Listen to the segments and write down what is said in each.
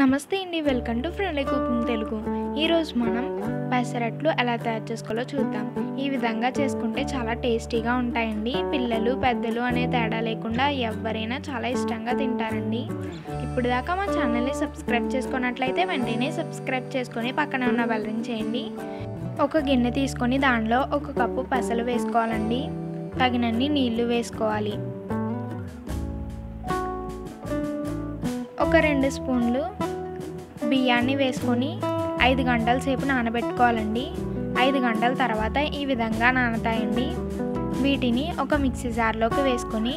నమస్తే అండి welcome to friendly cooking Telugu ఈరోజు మనం పెసరట్లు ఎలా తయారు చేసుకోవాలో చూద్దాం ఈ విధంగా చేసుకుంటే చాలా టేస్టీగా ఉంటాయండి పిల్లలు పెద్దలు అనే తేడా లేకుండా ఎవరైనా చాలా ఇష్టంగా తింటారండి ఇప్పుడు దాకా మా ఛానల్ని సబ్స్క్రైబ్ చేసుకున్నట్లయితే వెంటనే సబ్స్క్రైబ్ చేసుకొని పక్కన ఉన్న బెల్ రింగ్ చేయండి ఒక గిన్నె తీసుకొని దానిలో ఒక కప్పు పెసలు వేసుకోవాలండి తగినన్ని నీళ్లు వేసుకోవాలి ఒక రెండు స్పూన్లు బియ్యాన్ని వేసుకొని ఐదు గంటల సేపు నానబెట్టుకోవాలండి ఐదు గంటల తర్వాత ఈ విధంగా నానతాయండి వీటిని ఒక మిక్సీ జార్లోకి వేసుకొని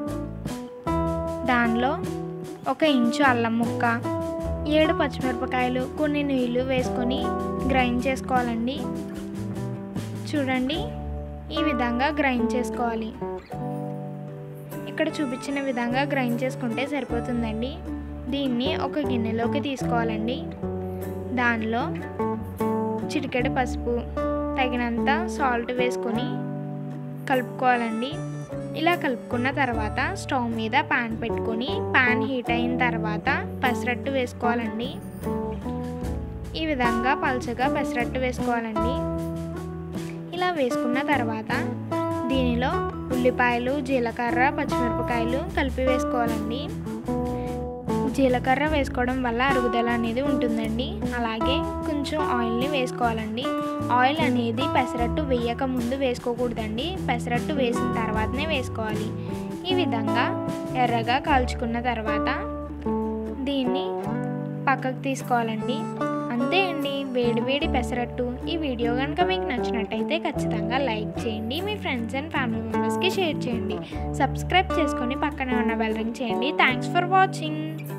దానిలో ఒక ఇంచు అల్లం ముక్క ఏడు పచ్చిమిరపకాయలు కొన్ని నీళ్ళు వేసుకొని గ్రైండ్ చేసుకోవాలండి చూడండి ఈ విధంగా గ్రైండ్ చేసుకోవాలి ఇక్కడ చూపించిన విధంగా గ్రైండ్ చేసుకుంటే సరిపోతుందండి దీన్ని ఒక గిన్నెలోకి తీసుకోవాలండి దానిలో చిటికెడు పసుపు తగినంత సాల్ట్ వేసుకొని కలుపుకోవాలండి ఇలా కలుపుకున్న తర్వాత స్టవ్ మీద ప్యాన్ పెట్టుకొని ప్యాన్ హీట్ అయిన తర్వాత పెసరట్టు వేసుకోవాలండి ఈ విధంగా పలుచగా పెసరట్టు వేసుకోవాలండి ఇలా వేసుకున్న తర్వాత దీనిలో ఉల్లిపాయలు జీలకర్ర పచ్చిమిరపకాయలు కలిపి వేసుకోవాలండి జీలకర్ర వేసుకోవడం వల్ల అరుగుదల అనేది ఉంటుందండి అలాగే కొంచెం ఆయిల్ని వేసుకోవాలండి ఆయిల్ అనేది పెసరట్టు వేయక ముందు వేసుకోకూడదండి పెసరట్టు వేసిన తర్వాతనే వేసుకోవాలి ఈ విధంగా ఎర్రగా కాల్చుకున్న తర్వాత దీన్ని పక్కకు తీసుకోవాలండి అంతే అండి వేడి వేడి పెసరట్టు ఈ వీడియో కనుక మీకు నచ్చినట్టయితే ఖచ్చితంగా లైక్ చేయండి మీ ఫ్రెండ్స్ అండ్ ఫ్యామిలీ మెంబర్స్కి షేర్ చేయండి సబ్స్క్రైబ్ చేసుకొని పక్కనే ఉన్న బెల్ రింగ్ చేయండి థ్యాంక్స్ ఫర్ వాచింగ్